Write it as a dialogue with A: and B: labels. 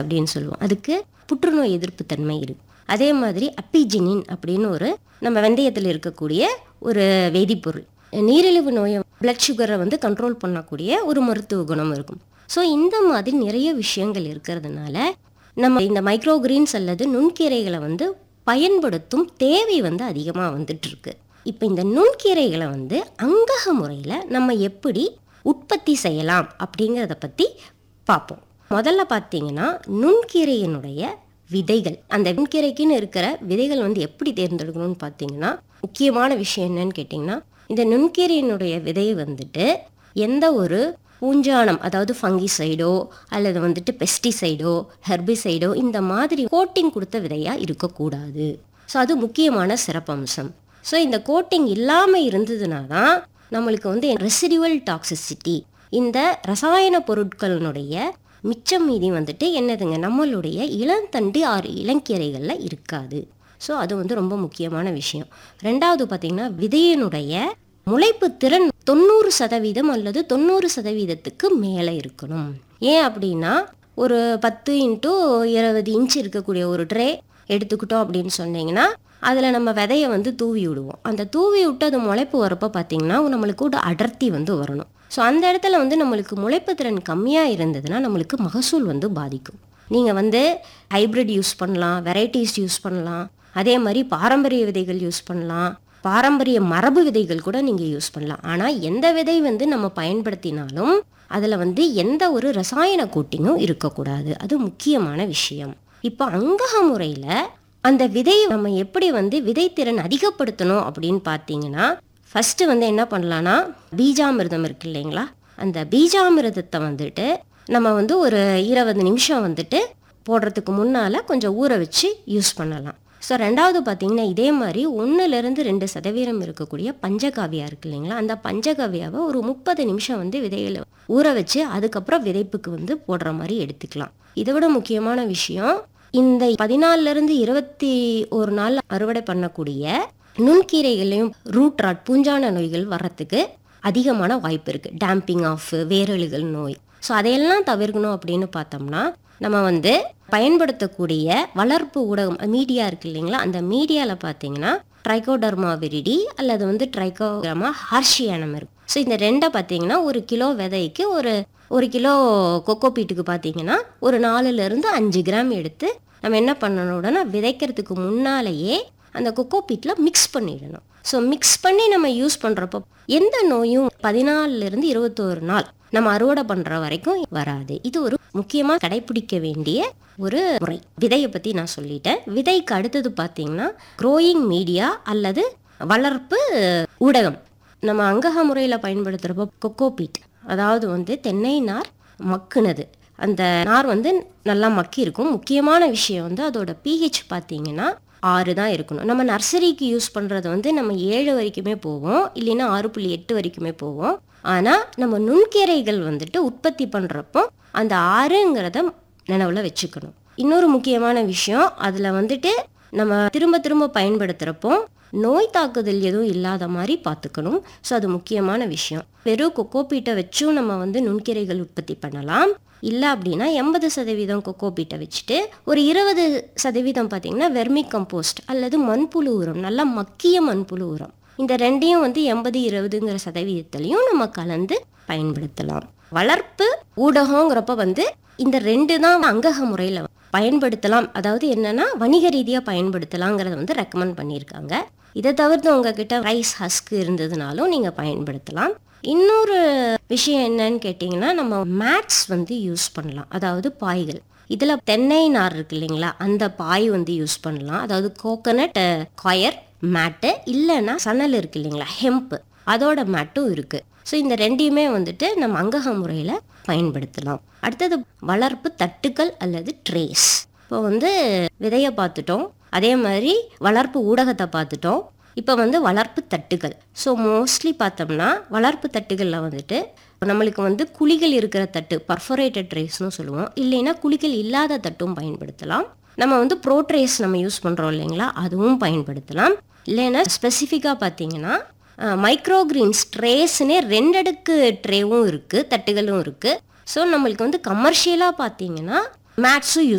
A: அப்படின்னு சொல்லுவோம் அதுக்கு புற்றுநோய் எதிர்ப்பு தன்மை இருக்கு அதே மாதிரி அப்பிஜினின் அப்படின்னு ஒரு நம்ம வெந்தயத்தில் இருக்கக்கூடிய ஒரு வேதிப்பொருள் நீரிழிவு நோயை பிளட் சுகரை வந்து கண்ட்ரோல் பண்ணக்கூடிய ஒரு மருத்துவ குணம் இருக்கும் ஸோ இந்த மாதிரி நிறைய விஷயங்கள் இருக்கிறதுனால நம்ம இந்த மைக்ரோ கிரீன்ஸ் அல்லது நுண்கீரைகளை வந்து பயன்படுத்தும் தேவை வந்து அதிகமாக வந்துட்டு இருக்கு இப்போ இந்த நுண்கீரைகளை வந்து அங்கக முறையில் நம்ம எப்படி உற்பத்தி செய்யலாம் அப்படிங்கிறத பற்றி பார்ப்போம் முதல்ல பார்த்தீங்கன்னா நுண்கீரையினுடைய விதைகள் அந்த நுண்கீரைக்குன்னு இருக்கிற விதைகள் வந்து எப்படி தேர்ந்தெடுக்கணும்னு பார்த்தீங்கன்னா முக்கியமான விஷயம் என்னன்னு கேட்டிங்கன்னா இந்த நுண்கீரையினுடைய விதை வந்துட்டு எந்த ஒரு பூஞ்சானம் அதாவது ஃபங்கிசைடோ அல்லது வந்துட்டு பெஸ்டிசைடோ ஹெர்பிசைடோ இந்த மாதிரி கோட்டிங் கொடுத்த விதையாக இருக்கக்கூடாது ஸோ அது முக்கியமான சிறப்பம்சம் ஸோ இந்த கோட்டிங் இல்லாமல் இருந்ததுனா தான் நம்மளுக்கு வந்து ரெசிடுவல் டாக்ஸிசிட்டி இந்த ரசாயன பொருட்களினுடைய மிச்சம் மீதி வந்துட்டு என்னதுங்க நம்மளுடைய இளந்தண்டு ஆறு இளங்கீரைகளில் இருக்காது ஸோ அது வந்து ரொம்ப முக்கியமான விஷயம் ரெண்டாவது பார்த்திங்கன்னா விதையினுடைய முளைப்பு திறன் தொண்ணூறு சதவீதம் அல்லது தொண்ணூறு சதவீதத்துக்கு மேலே இருக்கணும் ஏன் அப்படின்னா ஒரு பத்து இன்ட்டு இருபது இன்ச் இருக்கக்கூடிய ஒரு ட்ரே எடுத்துக்கிட்டோம் அப்படின்னு சொன்னீங்கன்னா அதில் நம்ம விதையை வந்து தூவி விடுவோம் அந்த தூவி விட்டு அது முளைப்பு வரப்போ பார்த்தீங்கன்னா நம்மளுக்கு ஒரு அடர்த்தி வந்து வரணும் ஸோ அந்த இடத்துல வந்து நம்மளுக்கு முளைப்பு திறன் கம்மியாக இருந்ததுன்னா நம்மளுக்கு மகசூல் வந்து பாதிக்கும் நீங்கள் வந்து ஹைப்ரிட் யூஸ் பண்ணலாம் வெரைட்டிஸ் யூஸ் பண்ணலாம் அதே மாதிரி பாரம்பரிய விதைகள் யூஸ் பண்ணலாம் பாரம்பரிய மரபு விதைகள் கூட நீங்கள் யூஸ் பண்ணலாம் ஆனால் எந்த விதை வந்து நம்ம பயன்படுத்தினாலும் அதில் வந்து எந்த ஒரு ரசாயன கோட்டிங்கும் இருக்கக்கூடாது அது முக்கியமான விஷயம் இப்போ அங்கக முறையில் அந்த விதையை நம்ம எப்படி வந்து விதைத்திறன் அதிகப்படுத்தணும் அப்படின்னு பார்த்தீங்கன்னா ஃபஸ்ட்டு வந்து என்ன பண்ணலான்னா பீஜாமிர்தம் இருக்கு இல்லைங்களா அந்த பீஜாமிர்தத்தை வந்துட்டு நம்ம வந்து ஒரு இருபது நிமிஷம் வந்துட்டு போடுறதுக்கு முன்னால் கொஞ்சம் ஊற வச்சு யூஸ் பண்ணலாம் ஸோ ரெண்டாவது பார்த்தீங்கன்னா இதே மாதிரி ஒன்றுலேருந்து ரெண்டு சதவீதம் இருக்கக்கூடிய பஞ்சகாவியா இருக்கு இல்லைங்களா அந்த பஞ்சகாவியாவை ஒரு முப்பது நிமிஷம் வந்து விதைகளை ஊற வச்சு அதுக்கப்புறம் விதைப்புக்கு வந்து போடுற மாதிரி எடுத்துக்கலாம் இதை விட முக்கியமான விஷயம் இந்த பதினாலிருந்து இருபத்தி ஒரு நாள் அறுவடை பண்ணக்கூடிய நுண்கீரைகளையும் ரூட் ராட் பூஞ்சான நோய்கள் வர்றதுக்கு அதிகமான வாய்ப்பு இருக்குது டேம்பிங் ஆஃப் வேரழுகள் நோய் ஸோ அதையெல்லாம் தவிர்க்கணும் அப்படின்னு பார்த்தோம்னா நம்ம வந்து பயன்படுத்தக்கூடிய வளர்ப்பு ஊடகம் மீடியா இருக்கு இல்லைங்களா அந்த மீடியாவில் பார்த்தீங்கன்னா ட்ரைகோடர்மா விரிடி அல்லது வந்து ட்ரைகோடர்மா ஹார்ஷியானம் இருக்கு ஸோ இந்த ரெண்டை பார்த்தீங்கன்னா ஒரு கிலோ விதைக்கு ஒரு ஒரு கிலோ கொக்கோபீட்டுக்கு பார்த்தீங்கன்னா ஒரு நாலுலேருந்து அஞ்சு கிராம் எடுத்து நம்ம என்ன பண்ணணும்னா விதைக்கிறதுக்கு முன்னாலேயே அந்த கொக்கோபீட்டில் மிக்ஸ் பண்ணிடணும் ஸோ மிக்ஸ் பண்ணி நம்ம யூஸ் பண்ணுறப்போ எந்த நோயும் பதினாலிருந்து இருபத்தோரு நாள் நம்ம அறுவடை பண்ணுற வரைக்கும் வராது இது ஒரு முக்கியமாக கடைபிடிக்க வேண்டிய ஒரு முறை விதையை பற்றி நான் சொல்லிட்டேன் விதைக்கு அடுத்தது பார்த்தீங்கன்னா க்ரோயிங் மீடியா அல்லது வளர்ப்பு ஊடகம் நம்ம அங்கக முறையில் பயன்படுத்துகிறப்போ கொக்கோபீட் அதாவது வந்து தென்னை நார் மக்குனது அந்த நார் வந்து நல்லா மக்கி இருக்கும் முக்கியமான விஷயம் வந்து அதோட பிஹெச் பார்த்தீங்கன்னா ஆறு தான் இருக்கணும் நம்ம நர்சரிக்கு யூஸ் பண்ணுறது வந்து நம்ம ஏழு வரைக்குமே போவோம் இல்லைன்னா ஆறு புள்ளி எட்டு வரைக்குமே போவோம் ஆனால் நம்ம நுண்கீரைகள் வந்துட்டு உற்பத்தி பண்ணுறப்போ அந்த ஆறுங்கிறத நினைவில் வச்சுக்கணும் இன்னொரு முக்கியமான விஷயம் அதில் வந்துட்டு நம்ம திரும்ப திரும்ப பயன்படுத்துகிறப்போ நோய் தாக்குதல் எதுவும் இல்லாத மாதிரி பார்த்துக்கணும் ஸோ அது முக்கியமான விஷயம் வெறும் கொக்கோபீட்டை வச்சும் நம்ம வந்து நுண்கீரைகள் உற்பத்தி பண்ணலாம் இல்லை அப்படின்னா எண்பது சதவீதம் கொக்கோபீட்டை வச்சுட்டு ஒரு இருபது சதவீதம் பார்த்திங்கன்னா வெர்மி கம்போஸ்ட் அல்லது மண்புழு உரம் நல்லா மக்கிய மண்புழு உரம் இந்த ரெண்டையும் வந்து எண்பது இருபதுங்கிற சதவீதத்துலையும் நம்ம கலந்து பயன்படுத்தலாம் வளர்ப்பு ஊடகங்கிறப்ப வந்து இந்த ரெண்டு தான் அங்கக முறையில் பயன்படுத்தலாம் அதாவது என்னன்னா வணிக ரீதியாக பயன்படுத்தலாங்கிறத வந்து ரெக்கமெண்ட் பண்ணியிருக்காங்க இதை தவிர்த்து உங்ககிட்ட ரைஸ் ஹஸ்க் இருந்ததுனாலும் நீங்கள் பயன்படுத்தலாம் இன்னொரு விஷயம் என்னன்னு கேட்டிங்கன்னா நம்ம மேட்ஸ் வந்து யூஸ் பண்ணலாம் அதாவது பாய்கள் இதில் தென்னை நார் இருக்கு இல்லைங்களா அந்த பாய் வந்து யூஸ் பண்ணலாம் அதாவது கோகனட் காயர் மேட்டு இல்லைன்னா சணல் இருக்கு இல்லைங்களா ஹெம்ப் அதோட மேட்டும் இருக்குது ஸோ இந்த ரெண்டையுமே வந்துட்டு நம்ம அங்கக முறையில் பயன்படுத்தலாம் அடுத்தது வளர்ப்பு தட்டுக்கள் அல்லது ட்ரேஸ் இப்போ வந்து விதையை பார்த்துட்டோம் அதே மாதிரி வளர்ப்பு ஊடகத்தை பார்த்துட்டோம் இப்போ வந்து வளர்ப்பு தட்டுகள் ஸோ மோஸ்ட்லி பார்த்தோம்னா வளர்ப்பு தட்டுகளில் வந்துட்டு நம்மளுக்கு வந்து குழிகள் இருக்கிற தட்டு பர்ஃபரேட்டட் ட்ரேஸ்னு சொல்லுவோம் இல்லைன்னா குழிகள் இல்லாத தட்டும் பயன்படுத்தலாம் நம்ம வந்து ப்ரோட்ரேஸ் நம்ம யூஸ் பண்ணுறோம் இல்லைங்களா அதுவும் பயன்படுத்தலாம் இல்லைன்னா ஸ்பெசிஃபிக்காக பார்த்தீங்கன்னா மைக்ரோகிரீன்ஸ் ட்ரேஸ்னே ரெண்டடுக்கு ட்ரேவும் இருக்குது தட்டுகளும் இருக்குது ஸோ நம்மளுக்கு வந்து கமர்ஷியலாக பார்த்தீங்கன்னா மேட்ஸும் யூஸ்